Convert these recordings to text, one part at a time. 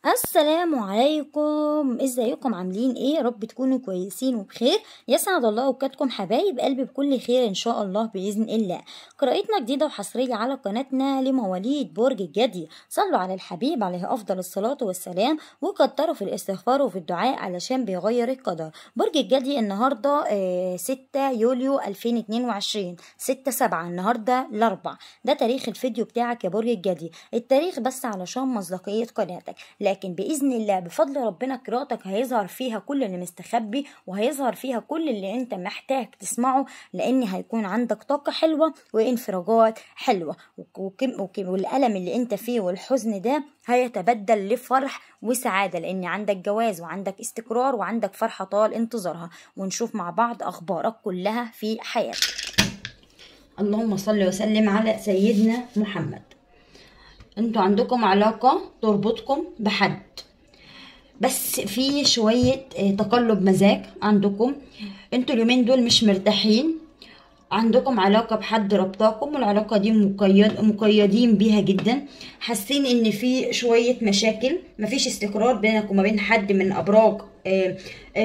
السلام عليكم ازيكم عاملين ايه يا رب تكونوا كويسين وبخير يسعد الله اوقاتكم حبايب قلبي بكل خير ان شاء الله باذن الله قراءتنا جديده وحصريه على قناتنا لمواليد برج الجدي صلوا على الحبيب عليه افضل الصلاه والسلام وكتروا في الاستغفار وفي الدعاء علشان بيغير القدر برج الجدي النهارده آه 6 يوليو 2022 6 7 النهارده الاربع ده تاريخ الفيديو بتاعك يا برج الجدي التاريخ بس علشان مصداقيه قناتك لكن باذن الله بفضل ربنا قراءتك هيظهر فيها كل اللي مستخبي وهيظهر فيها كل اللي انت محتاج تسمعه لان هيكون عندك طاقه حلوه وانفراجات حلوه وكم وكم والالم اللي انت فيه والحزن ده هيتبدل لفرح وسعاده لان عندك جواز وعندك استقرار وعندك فرحه طال انتظارها ونشوف مع بعض اخبارك كلها في حياتك اللهم صل وسلم على سيدنا محمد انتوا عندكم علاقة تربطكم بحد بس في شوية تقلب مزاج عندكم انتوا اليومين دول مش مرتاحين عندكم علاقة بحد ربطاكم والعلاقة دي مقيد مقيدين بيها جدا حاسين ان في شوية مشاكل مفيش استقرار بينك وما بين حد من ابراج آآ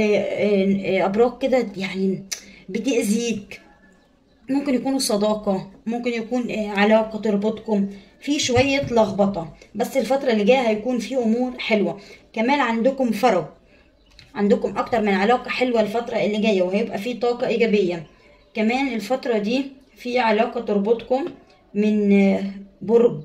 آآ ابراج كده يعني بتأذيك ممكن يكونوا صداقة ممكن يكون علاقة تربطكم في شوية لخبطة بس الفترة اللي جاية هيكون في أمور حلوة كمان عندكم فرج عندكم أكتر من علاقة حلوة الفترة اللي جاية وهيبقى في طاقة إيجابية كمان الفترة دي في علاقة تربطكم من برج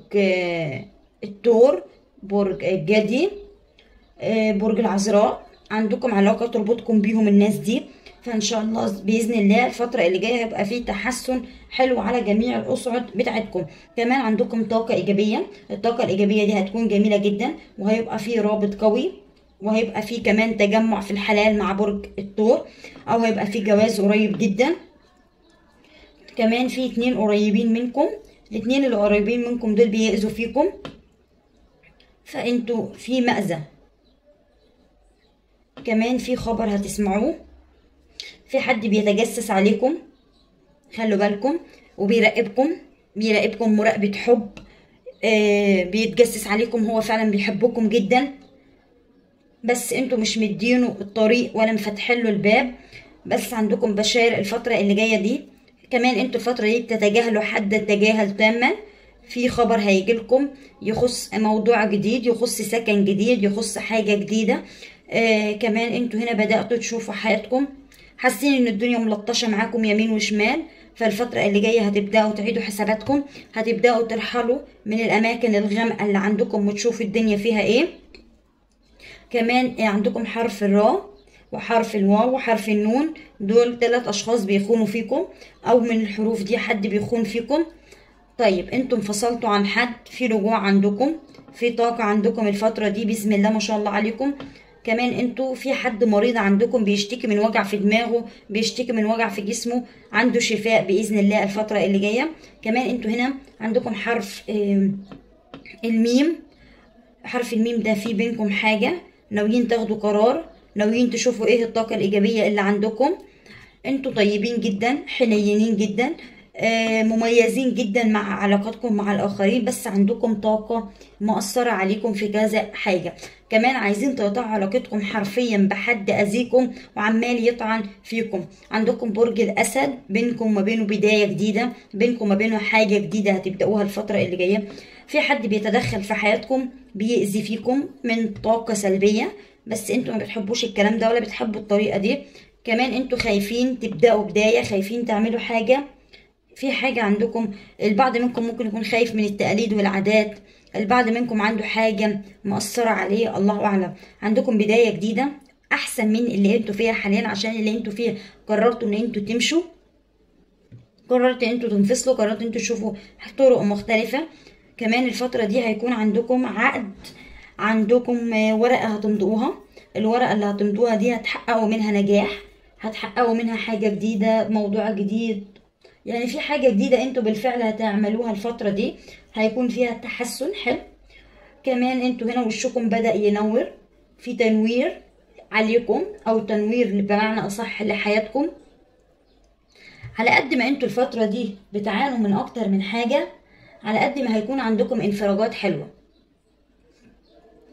الثور برج الجدي برج العذراء عندكم علاقة تربطكم بيهم الناس دي فان شاء الله باذن الله الفتره اللي جايه هيبقى فيه تحسن حلو على جميع الاصعد بتاعتكم كمان عندكم طاقه ايجابيه الطاقه الايجابيه دي هتكون جميله جدا وهيبقى فيه رابط قوي وهيبقى فيه كمان تجمع في الحلال مع برج الثور او هيبقى فيه جواز قريب جدا كمان في اتنين قريبين منكم الاتنين اللي قريبين منكم دول بيأذوا فيكم فانتوا في مأذى كمان في خبر هتسمعوه في حد بيتجسس عليكم خلوا بالكم وبيراقبكم بيراقبكم مراقبة حب آه بيتجسس عليكم هو فعلا بيحبكم جدا بس انتوا مش مدينه الطريق ولا مفتحين له الباب بس عندكم بشائر الفترة اللي جاية دي كمان انتوا الفترة دي بتتجاهلوا حد تجاهل تاما في خبر هيجيلكم يخص موضوع جديد يخص سكن جديد يخص حاجة جديدة آه كمان انتوا هنا بدأتوا تشوفوا حياتكم حاسين ان الدنيا ملطشه معاكم يمين وشمال فالفترة اللي جاية هتبدأوا تعيدوا حساباتكم هتبدأوا ترحلوا من الأماكن الغامقة اللي عندكم وتشوفوا الدنيا فيها ايه كمان عندكم حرف الراء وحرف الواو وحرف النون دول ثلاث أشخاص بيخونوا فيكم أو من الحروف دي حد بيخون فيكم طيب انتم انفصلتوا عن حد في رجوع عندكم في طاقة عندكم الفترة دي بسم الله ما شاء الله عليكم كمان انتوا في حد مريض عندكم بيشتكي من وجع في دماغه بيشتكي من وجع في جسمه عنده شفاء باذن الله الفتره اللي جايه كمان انتوا هنا عندكم حرف الميم حرف الميم ده في بينكم حاجه ناويين تاخدوا قرار ناويين تشوفوا ايه الطاقه الايجابيه اللي عندكم انتوا طيبين جدا حنينين جدا مميزين جدا مع علاقاتكم مع الآخرين بس عندكم طاقة مؤثرة عليكم في كذا حاجة كمان عايزين تقطعوا علاقتكم حرفيا بحد أذيكم وعمال يطعن فيكم عندكم برج الأسد بينكم وما بينه بداية جديدة بينكم وما بينه حاجة جديدة هتبدأوها الفترة اللي جاية في حد بيتدخل في حياتكم بيأذي فيكم من طاقة سلبية بس انتوا ما بتحبوش الكلام ده ولا بتحبوا الطريقة دي كمان انتوا خايفين تبدأوا بداية خايفين تعملوا حاجة في حاجة عندكم البعض منكم ممكن يكون خايف من التقاليد والعادات البعض منكم عنده حاجة مؤثرة عليه الله أعلم عندكم بداية جديدة أحسن من اللي انتوا فيها حاليا عشان اللي انتوا فيها قررتوا ان انتوا تمشوا قررتوا ان انتوا تنفصلوا قررتوا ان انتوا تشوفوا طرق مختلفة كمان الفترة دي هيكون عندكم عقد عندكم ورقة هتمضوها الورقة اللي هتمضوها دي هتحققوا منها نجاح هتحققوا منها حاجة جديدة موضوع جديد يعني في حاجة جديدة انتوا بالفعل هتعملوها الفترة دي هيكون فيها تحسن حلو كمان انتوا هنا وشكم بدأ ينور في تنوير عليكم او تنوير بمعنى اصح لحياتكم على قد ما انتوا الفترة دي بتعانوا من اكتر من حاجة على قد ما هيكون عندكم انفراجات حلوة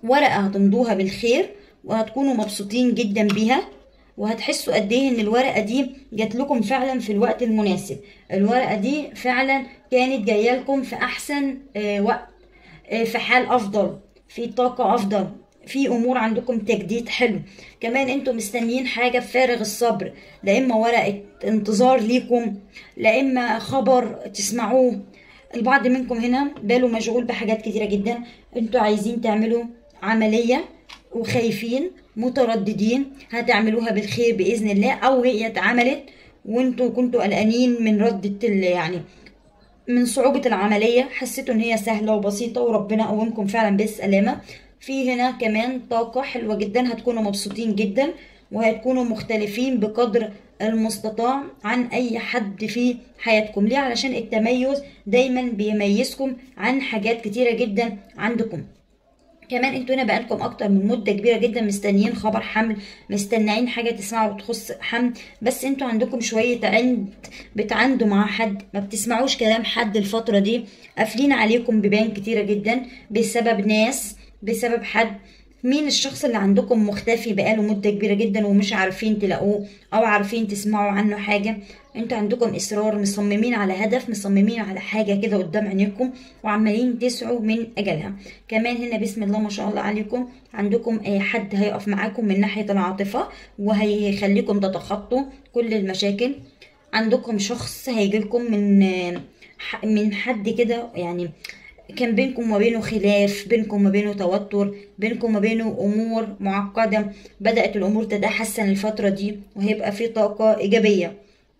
ورقة هتمضوها بالخير وهتكونوا مبسوطين جدا بيها وهتحسوا قد ايه ان الورقة دي جات لكم فعلا في الوقت المناسب الورقة دي فعلا كانت جاية لكم في احسن آه، وقت آه، في حال افضل في طاقة افضل في امور عندكم تجديد حلو كمان انتم مستنيين حاجة بفارغ الصبر لا اما ورقة انتظار ليكم لا اما خبر تسمعوه البعض منكم هنا باله مشغول بحاجات كتيرة جدا انتوا عايزين تعملوا عملية وخايفين مترددين هتعملوها بالخير بإذن الله أو هي اتعملت وانتوا كنتوا قلقانين من ردة ال- يعني من صعوبة العملية حسيتوا ان هي سهلة وبسيطة وربنا قومكم فعلا بالسلامة في هنا كمان طاقة حلوة جدا هتكونوا مبسوطين جدا وهتكونوا مختلفين بقدر المستطاع عن اي حد في حياتكم ليه علشان التميز دايما بيميزكم عن حاجات كتيرة جدا عندكم كمان انتوا هنا بقالكم اكتر من مده كبيره جدا مستنيين خبر حمل مستنيين حاجه تسمعوا تخص حمل بس انتوا عندكم شويه عند بتعندوا مع حد ما بتسمعوش كلام حد الفتره دي قافلين عليكم بيبان كتيره جدا بسبب ناس بسبب حد مين الشخص اللي عندكم مختفي بقاله مدة كبيرة جدا ومش عارفين تلاقوه أو عارفين تسمعوا عنه حاجة انتوا عندكم إصرار مصممين على هدف مصممين على حاجة كده قدام عينيكم وعمالين تسعوا من أجلها كمان هنا بسم الله ما شاء الله عليكم عندكم آه، حد هيقف معاكم من ناحية العاطفة وهيخليكم تتخطوا كل المشاكل عندكم شخص هيجيلكم من آه، ح- من حد كده يعني كان بينكم وبينه خلاف بينكم وبينه توتر بينكم وبينه امور معقده بدات الامور تتحسن الفتره دي وهيبقى في طاقه ايجابيه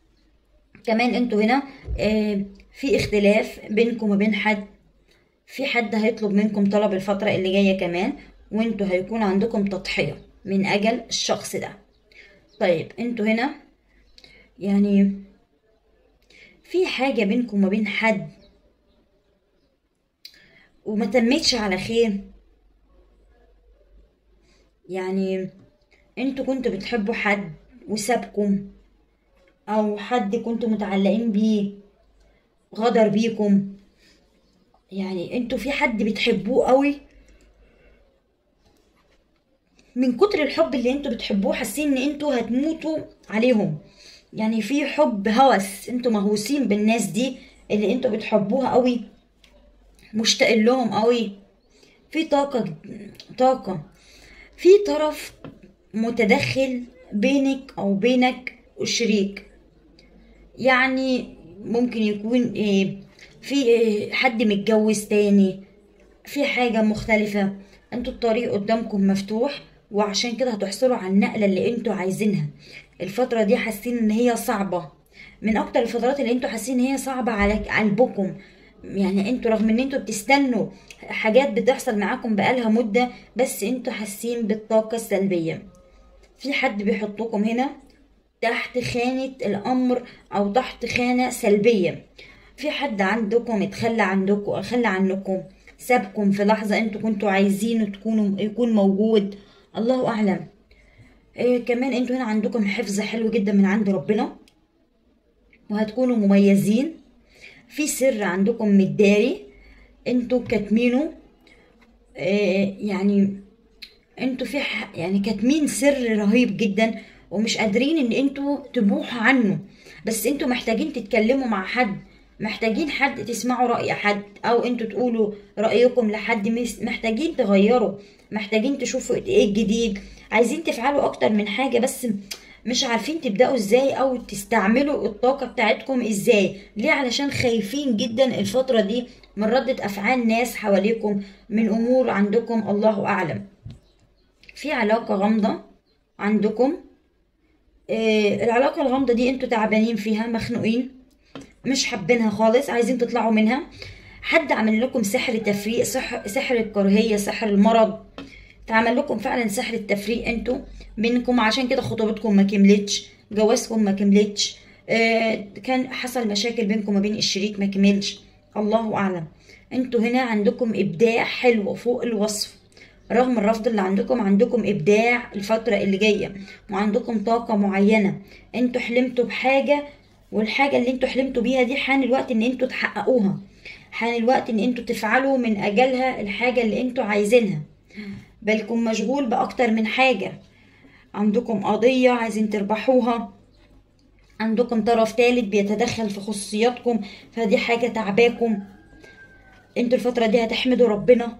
كمان انتوا هنا آه، في اختلاف بينكم وبين حد في حد هيطلب منكم طلب الفتره اللي جايه كمان وانتوا هيكون عندكم تضحيه من اجل الشخص ده طيب انتوا هنا يعني في حاجه بينكم وبين حد وما تمتش على خير يعني انتوا كنتوا بتحبوا حد وسابكم او حد كنتوا متعلقين بيه غدر بيكم يعني انتوا في حد بتحبوه قوي من كتر الحب اللي انتوا بتحبوه حاسين ان انتوا هتموتوا عليهم يعني في حب هوس انتوا مهووسين بالناس دي اللي انتوا بتحبوها قوي مشتاق لهم قوي في طاقة طاقة في طرف متدخل بينك او بينك والشريك يعني ممكن يكون إيه في إيه حد متجوز تاني في حاجة مختلفة انتوا الطريق قدامكم مفتوح وعشان كده هتحصلوا على النقلة اللي انتوا عايزينها الفترة دي حاسين ان هي صعبة من اكتر الفترات اللي انتوا حاسين ان هي صعبة على قلبكم يعني انتوا رغم ان انتوا بتستنوا حاجات بتحصل معاكم بقالها مدة بس انتوا حاسين بالطاقة السلبية في حد بيحطكم هنا تحت خانة الأمر أو تحت خانة سلبية في حد عندكم اتخلى عندكم اتخلى عنكم سابكم في لحظة انتوا كنتوا عايزينه تكونوا يكون موجود الله أعلم إيه كمان انتوا هنا عندكم حفظ حلو جدا من عند ربنا وهتكونوا مميزين في سر عندكم متداري انتوا كاتمينه آه، يعني انتوا في ح- يعني كاتمين سر رهيب جدا ومش قادرين ان انتوا تبوحوا عنه بس انتوا محتاجين تتكلموا مع حد محتاجين حد تسمعوا رأي حد او انتوا تقولوا رأيكم لحد مس- محتاجين تغيروا محتاجين تشوفوا ايه الجديد عايزين تفعلوا اكتر من حاجة بس مش عارفين تبدأوا ازاي او تستعملوا الطاقة بتاعتكم ازاي ليه علشان خايفين جدا الفترة دي من ردة افعال ناس حواليكم من امور عندكم الله اعلم في علاقة غامضة عندكم آه العلاقة الغامضة دي انتوا تعبانين فيها مخنوقين مش حابينها خالص عايزين تطلعوا منها حد عمل لكم سحر تفريق سحر, سحر الكراهية سحر المرض اتعمل لكم فعلا سحر التفريق انتوا بينكم عشان كده خطوبتكم ما كملتش جوازكم ما كملتش آه كان حصل مشاكل بينكم وبين الشريك ما كملش الله اعلم انتوا هنا عندكم ابداع حلو فوق الوصف رغم الرفض اللي عندكم عندكم ابداع الفترة اللي جاية وعندكم طاقة معينة انتوا حلمتوا بحاجة والحاجة اللي انتوا حلمتوا بيها دي حان الوقت ان انتوا تحققوها حان الوقت ان انتوا تفعلوا من اجلها الحاجة اللي انتوا عايزينها بالكم مشغول باكتر من حاجة عندكم قضية عايزين تربحوها عندكم طرف ثالث بيتدخل في خصوصياتكم فدي حاجة تعباكم انتوا الفترة دي هتحمدوا ربنا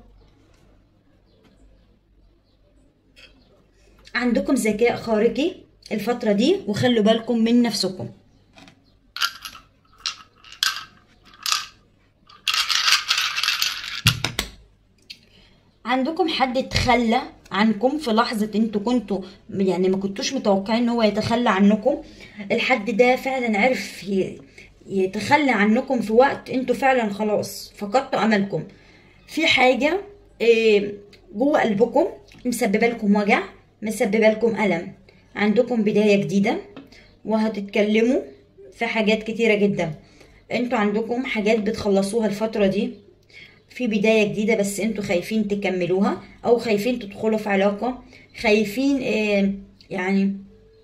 عندكم ذكاء خارقي الفترة دي وخلوا بالكم من نفسكم عندكم حد تخلى عنكم في لحظة انتوا كنتوا يعني ما كنتوش متوقعين ان هو يتخلى عنكم الحد ده فعلا عرف ي- يتخلى عنكم في وقت انتوا فعلا خلاص فقدتوا املكم في حاجة إيه، جوه قلبكم مسببة لكم وجع مسببة لكم ألم عندكم بداية جديدة وهتتكلموا في حاجات كتيرة جدا انتوا عندكم حاجات بتخلصوها الفترة دي في بداية جديدة بس انتوا خايفين تكملوها او خايفين تدخلوا في علاقة خايفين آه، يعني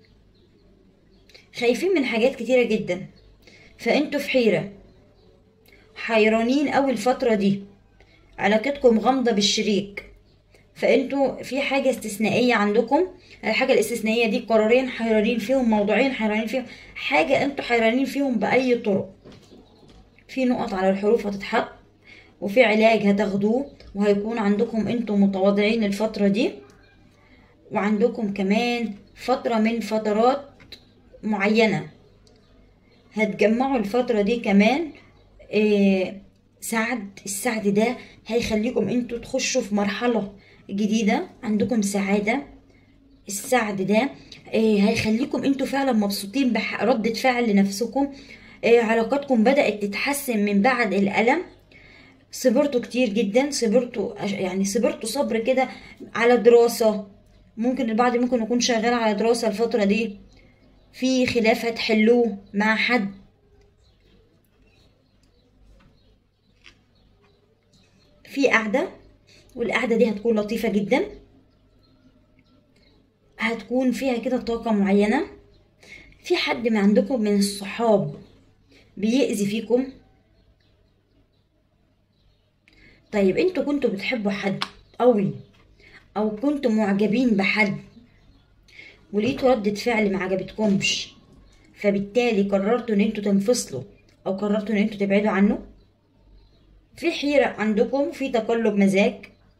خايفين من حاجات كتيرة جدا فانتوا في حيرة حيرانين اوي الفترة دي علاقتكم غامضة بالشريك فانتوا في حاجة استثنائية عندكم الحاجة الاستثنائية دي قرارين حيرانين فيهم موضوعين حيرانين فيهم حاجة انتوا حيرانين فيهم بأي طرق في نقط على الحروف هتتحط وفي علاج هتاخدوه وهيكون عندكم انتوا متواضعين الفترة دي وعندكم كمان فترة من فترات معينة هتجمعوا الفترة دي كمان إيه سعد السعد ده هيخليكم انتوا تخشوا في مرحلة جديدة عندكم سعادة السعد ده إيه هيخليكم انتوا فعلا مبسوطين بردة فعل لنفسكم إيه علاقاتكم بدأت تتحسن من بعد الألم صبرتوا كتير جدا صبرتوا يعني صبرتوا صبر كده على دراسة ممكن البعض ممكن يكون شغال على دراسة الفترة دي في خلاف هتحلوه مع حد في قعدة والقعدة دي هتكون لطيفة جدا هتكون فيها كده طاقة معينة في حد من عندكم من الصحاب بيأذي فيكم طيب انتوا كنتوا بتحبوا حد قوي او كنتوا معجبين بحد ولقيتوا ردة فعل ما عجبتكمش فبالتالي قررتوا ان انتوا تنفصلوا او قررتوا ان انتوا تبعدوا عنه في حيرة عندكم في تقلب مزاج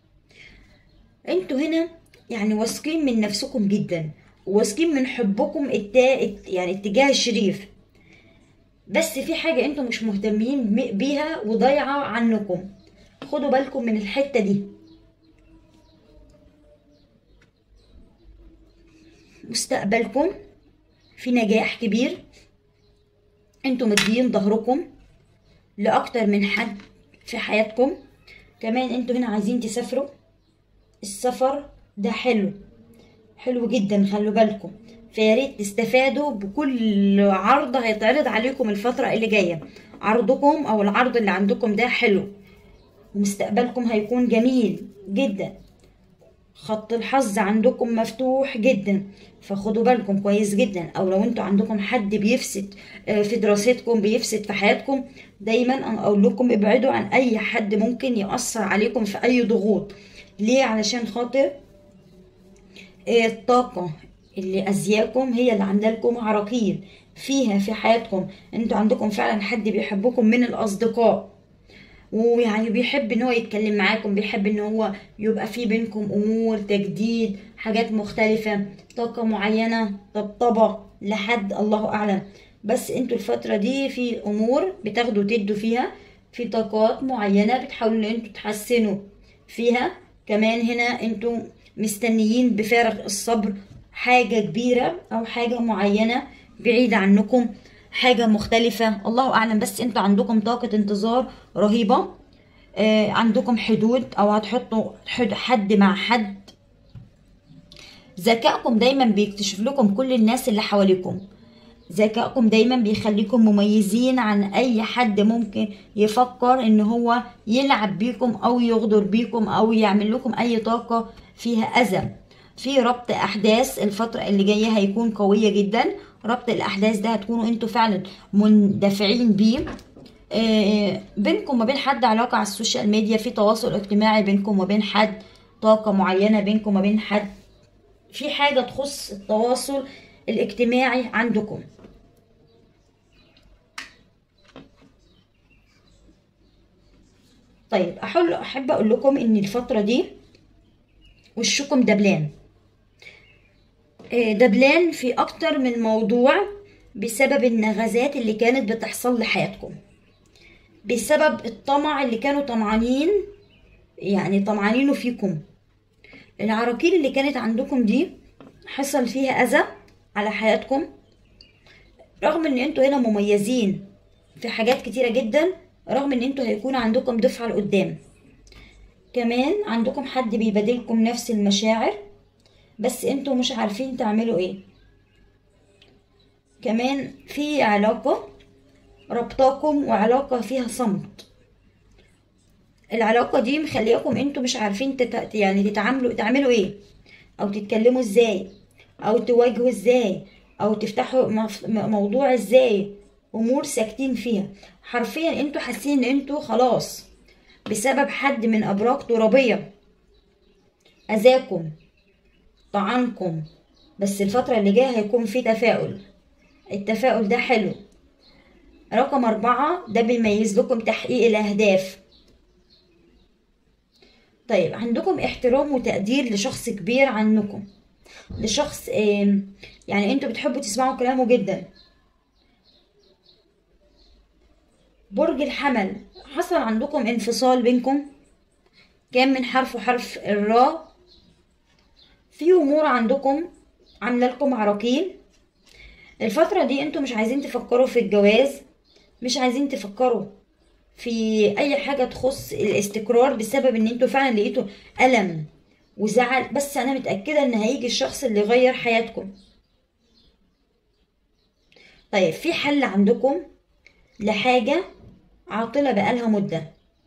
انتوا هنا يعني واثقين من نفسكم جدا وواثقين من حبكم التا... يعني اتجاه الشريف بس في حاجة انتوا مش مهتمين بيها وضايعة عنكم خدوا بالكم من الحتة دي مستقبلكم في نجاح كبير انتوا مدين ظهركم لأكتر من حد في حياتكم كمان انتوا هنا عايزين تسافروا السفر ده حلو حلو جدا خلوا بالكم فياريت تستفادوا بكل عرض هيتعرض عليكم الفترة اللي جاية عرضكم او العرض اللي عندكم ده حلو ومستقبلكم هيكون جميل جدا خط الحظ عندكم مفتوح جدا فخدوا بالكم كويس جدا او لو انتوا عندكم حد بيفسد في دراستكم بيفسد في حياتكم دايما انا اقول لكم ابعدوا عن اي حد ممكن يأثر عليكم في اي ضغوط ليه علشان خاطر الطاقة اللي أزياكم هي اللي عاملة لكم عراقيل فيها في حياتكم انتوا عندكم فعلا حد بيحبكم من الأصدقاء ويعني بيحب ان هو يتكلم معاكم بيحب ان هو يبقى في بينكم امور تجديد حاجات مختلفة طاقة معينة طبطبة لحد الله اعلم بس انتوا الفترة دي في امور بتاخدوا تدوا فيها في طاقات معينة بتحاولوا ان انتوا تحسنوا فيها كمان هنا انتوا مستنيين بفارغ الصبر حاجة كبيرة او حاجة معينة بعيدة عنكم حاجة مختلفة الله أعلم بس انتوا عندكم طاقة انتظار رهيبة آه عندكم حدود أو هتحطوا حد مع حد ذكائكم دايما بيكتشف لكم كل الناس اللي حواليكم ذكائكم دايما بيخليكم مميزين عن أي حد ممكن يفكر إن هو يلعب بيكم أو يغدر بيكم أو يعمل لكم أي طاقة فيها أذى في ربط أحداث الفترة اللي جاية هيكون قوية جدا ربط الاحداث ده هتكونوا انتوا فعلا مندفعين بيه آه بينكم وبين حد علاقة على السوشيال ميديا في تواصل اجتماعي بينكم وبين حد طاقة معينة بينكم وما بين حد في حاجة تخص التواصل الاجتماعي عندكم طيب أحل أحب أقول لكم إن الفترة دي وشكم دبلان آه، دبلان في أكتر من موضوع بسبب النغزات اللي كانت بتحصل لحياتكم بسبب الطمع اللي كانوا طمعانين يعني طمعانينه فيكم العراقيل اللي كانت عندكم دي حصل فيها أذى على حياتكم رغم ان انتوا هنا مميزين في حاجات كتيرة جدا رغم ان انتوا هيكون عندكم دفعة لقدام كمان عندكم حد بيبادلكم نفس المشاعر بس انتوا مش عارفين تعملوا ايه كمان في علاقة ربطاكم وعلاقة فيها صمت العلاقة دي مخلياكم انتوا مش عارفين تت... يعني تتعاملوا تعملوا ايه او تتكلموا ازاي او تواجهوا ازاي او تفتحوا مف- م- موضوع ازاي امور ساكتين فيها حرفيا انتوا حاسين ان انتوا خلاص بسبب حد من ابراج ترابية اذاكم طعنكم بس الفترة اللي جاية هيكون في تفاؤل التفاؤل ده حلو رقم أربعة ده بيميز لكم تحقيق الأهداف طيب عندكم احترام وتقدير لشخص كبير عنكم لشخص آم، يعني انتوا بتحبوا تسمعوا كلامه جدا برج الحمل حصل عندكم انفصال بينكم كان من حرف حرف الراء في امور عندكم عامله لكم عراقيل الفتره دي انتوا مش عايزين تفكروا في الجواز مش عايزين تفكروا في اي حاجه تخص الاستقرار بسبب ان انتوا فعلا لقيتوا الم وزعل بس انا متاكده ان هيجي الشخص اللي يغير حياتكم طيب في حل عندكم لحاجه عاطله بقالها مده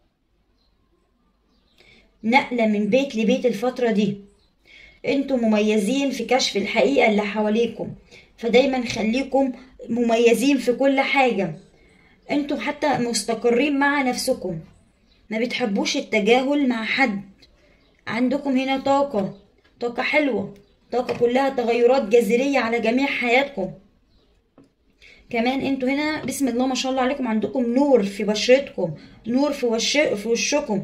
نقله من بيت لبيت الفتره دي انتوا مميزين في كشف الحقيقه اللي حواليكم فدايما خليكم مميزين في كل حاجه انتوا حتى مستقرين مع نفسكم ما بتحبوش التجاهل مع حد عندكم هنا طاقة طاقة حلوة طاقة كلها تغيرات جذرية على جميع حياتكم كمان انتوا هنا بسم الله ما شاء الله عليكم عندكم نور في بشرتكم نور في وش في وشكم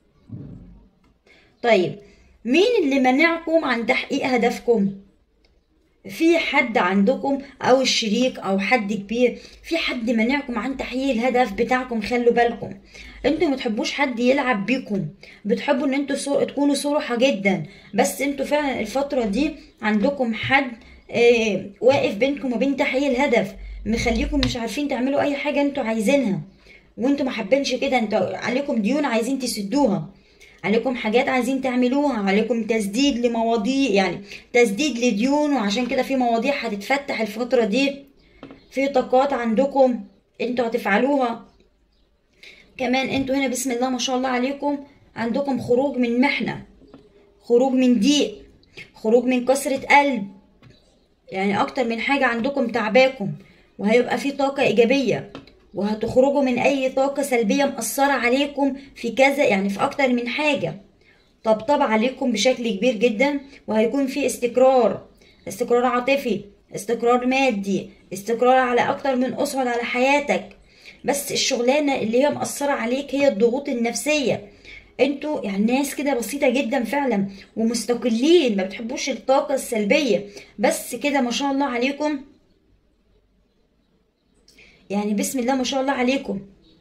طيب مين اللي منعكم عن تحقيق هدفكم في حد عندكم او الشريك او حد كبير في حد منعكم عن تحقيق الهدف بتاعكم خلوا بالكم انتوا ما تحبوش حد يلعب بيكم بتحبوا ان انتوا صو... تكونوا صراحة جدا بس انتوا فعلا الفترة دي عندكم حد آه واقف بينكم وبين تحقيق الهدف مخليكم مش عارفين تعملوا اي حاجة انتوا عايزينها وانتوا ما حابينش كده انتوا عليكم ديون عايزين تسدوها عليكم حاجات عايزين تعملوها عليكم تسديد لمواضيع يعني تسديد لديون وعشان كده في مواضيع هتتفتح الفترة دي في طاقات عندكم انتوا هتفعلوها كمان انتوا هنا بسم الله ما شاء الله عليكم عندكم خروج من محنة خروج من ضيق خروج من كسرة قلب يعني اكتر من حاجة عندكم تعباكم وهيبقى في طاقة ايجابية وهتخرجوا من اي طاقة سلبية مأثرة عليكم في كذا يعني في اكتر من حاجة طبطب عليكم بشكل كبير جدا وهيكون في استقرار استقرار عاطفي استقرار مادي استقرار على اكتر من اصعد على حياتك بس الشغلانة اللي هي مأثرة عليك هي الضغوط النفسية انتوا يعني ناس كده بسيطة جدا فعلا ومستقلين ما بتحبوش الطاقة السلبية بس كده ما شاء الله عليكم يعني بسم الله ما شاء الله عليكم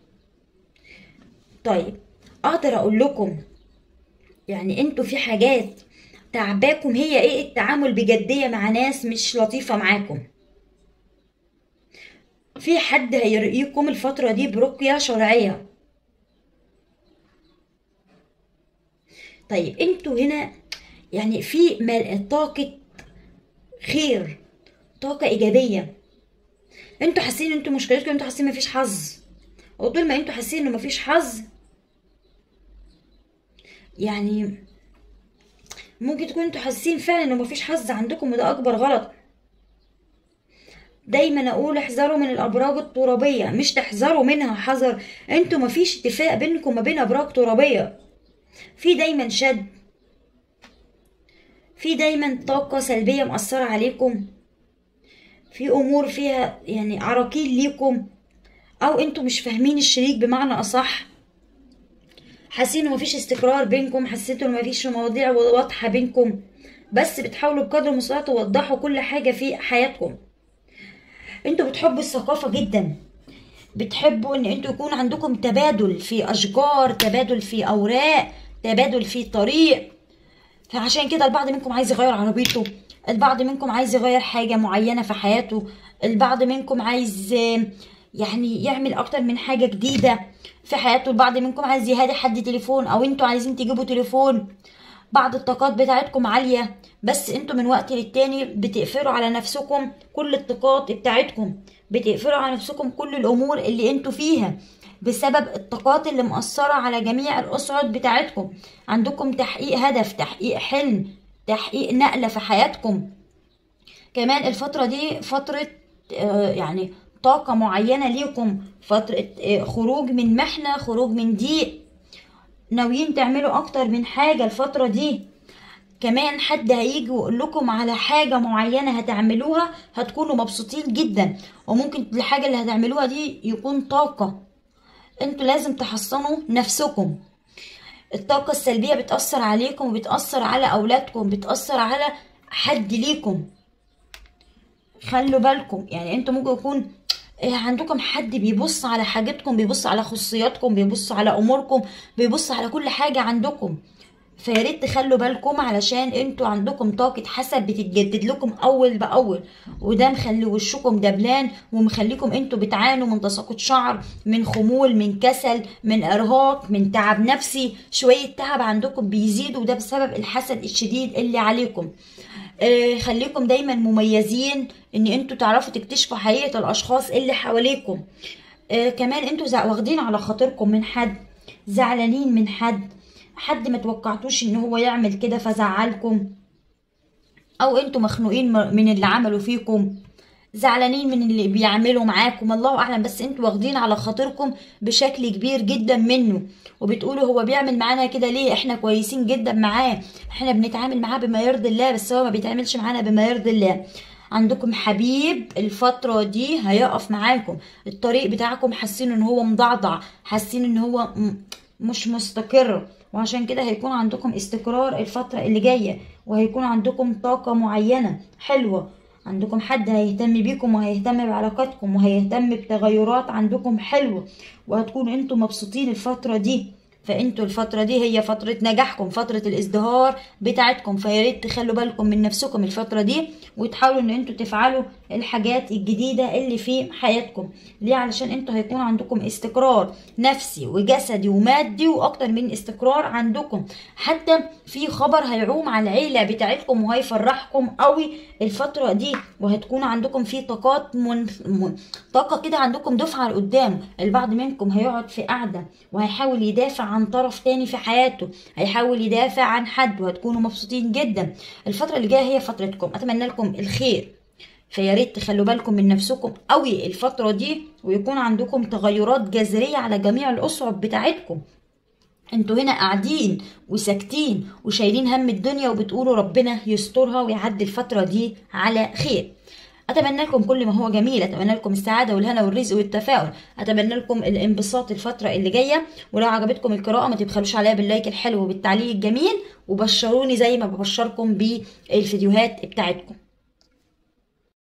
طيب اقدر اقول لكم يعني انتوا في حاجات تعباكم هي ايه التعامل بجدية مع ناس مش لطيفة معاكم في حد هيرقيكم الفترة دي برقية شرعية طيب انتوا هنا يعني في مل- طاقة خير طاقة إيجابية انتوا حاسين انتوا مشكلتكم انتوا حاسين مفيش حظ وطول ما انتوا حاسين انه مفيش حظ يعني ممكن تكونوا انتوا حاسين فعلا انه مفيش حظ عندكم وده اكبر غلط دايما اقول احذروا من الابراج الترابيه مش تحذروا منها حذر انتوا مفيش اتفاق بينكم وما بين ابراج ترابيه في دايما شد في دايما طاقة سلبية مأثرة عليكم في امور فيها يعني عراقيل ليكم او انتوا مش فاهمين الشريك بمعنى اصح حاسين مفيش استقرار بينكم حسيتوا ان مفيش مواضيع واضحة بينكم بس بتحاولوا بقدر المستطاع توضحوا كل حاجة في حياتكم انتوا بتحبوا الثقافة جدا بتحبوا ان انتوا يكون عندكم تبادل في اشجار تبادل في اوراق تبادل في طريق فعشان كده البعض منكم عايز يغير عربيته البعض منكم عايز يغير حاجة معينة في حياته البعض منكم عايز يعني يعمل اكتر من حاجة جديدة في حياته البعض منكم عايز يهادي حد تليفون او انتوا عايزين تجيبوا تليفون بعض الطاقات بتاعتكم عالية بس انتوا من وقت للتاني بتقفلوا على نفسكم كل الطاقات بتاعتكم بتقفلوا على نفسكم كل الامور اللي انتوا فيها بسبب الطاقات اللي مأثرة على جميع الأسعد بتاعتكم عندكم تحقيق هدف تحقيق حلم تحقيق نقلة في حياتكم كمان الفترة دي فترة آه، يعني طاقة معينة ليكم فترة آه، خروج من محنة خروج من ضيق ناويين تعملوا أكتر من حاجة الفترة دي كمان حد هيجي ويقول لكم على حاجة معينة هتعملوها هتكونوا مبسوطين جدا وممكن الحاجة اللي هتعملوها دي يكون طاقة انتوا لازم تحصنوا نفسكم الطاقة السلبية بتأثر عليكم وبتأثر على أولادكم بتأثر على حد ليكم خلوا بالكم يعني انتوا ممكن يكون إيه عندكم حد بيبص على حاجتكم بيبص على خصوصياتكم بيبص على اموركم بيبص على كل حاجة عندكم فيا ريت تخلوا بالكم علشان انتوا عندكم طاقة حسد بتتجدد لكم اول باول وده مخلي وشكم دبلان ومخليكم انتوا بتعانوا من تساقط شعر من خمول من كسل من ارهاق من تعب نفسي شوية تعب عندكم بيزيد وده بسبب الحسد الشديد اللي عليكم آه خليكم دايما مميزين ان انتوا تعرفوا تكتشفوا حقيقة الاشخاص اللي حواليكم آه كمان انتوا واخدين على خاطركم من حد زعلانين من حد حد ما توقعتوش ان هو يعمل كده فزعلكم او انتوا مخنوقين من اللي عملوا فيكم زعلانين من اللي بيعملوا معاكم الله اعلم بس انتوا واخدين على خاطركم بشكل كبير جدا منه وبتقولوا هو بيعمل معانا كده ليه احنا كويسين جدا معاه احنا بنتعامل معاه بما يرضي الله بس هو ما بيتعاملش معانا بما يرضي الله عندكم حبيب الفترة دي هيقف معاكم الطريق بتاعكم حاسين ان هو مضعضع حاسين ان هو مش مستقر وعشان كده هيكون عندكم استقرار الفترة اللي جاية وهيكون عندكم طاقة معينة حلوة عندكم حد هيهتم بيكم وهيهتم بعلاقاتكم وهيهتم بتغيرات عندكم حلوة وهتكونوا انتم مبسوطين الفترة دي فانتوا الفترة دي هي فترة نجاحكم فترة الازدهار بتاعتكم فيا ريت تخلوا بالكم من نفسكم الفترة دي وتحاولوا ان انتوا تفعلوا الحاجات الجديدة اللي في حياتكم ليه علشان انتوا هيكون عندكم استقرار نفسي وجسدي ومادي واكتر من استقرار عندكم حتى في خبر هيعوم على العيلة بتاعتكم وهيفرحكم قوي الفترة دي وهتكون عندكم في طاقات من... من... طاقة كده عندكم دفعة لقدام البعض منكم هيقعد في قعدة وهيحاول يدافع عن طرف تاني في حياته هيحاول يدافع عن حد وهتكونوا مبسوطين جدا الفترة اللي جاية هي فترتكم اتمنى لكم الخير فيا ريت تخلوا بالكم من نفسكم قوي الفترة دي ويكون عندكم تغيرات جذرية على جميع الأصعب بتاعتكم انتوا هنا قاعدين وساكتين وشايلين هم الدنيا وبتقولوا ربنا يسترها ويعدي الفترة دي على خير اتمنى لكم كل ما هو جميل اتمنى لكم السعاده والهنا والرزق والتفاؤل اتمنى لكم الانبساط الفتره اللي جايه ولو عجبتكم القراءه ما تبخلوش عليا باللايك الحلو وبالتعليق الجميل وبشروني زي ما ببشركم بالفيديوهات بتاعتكم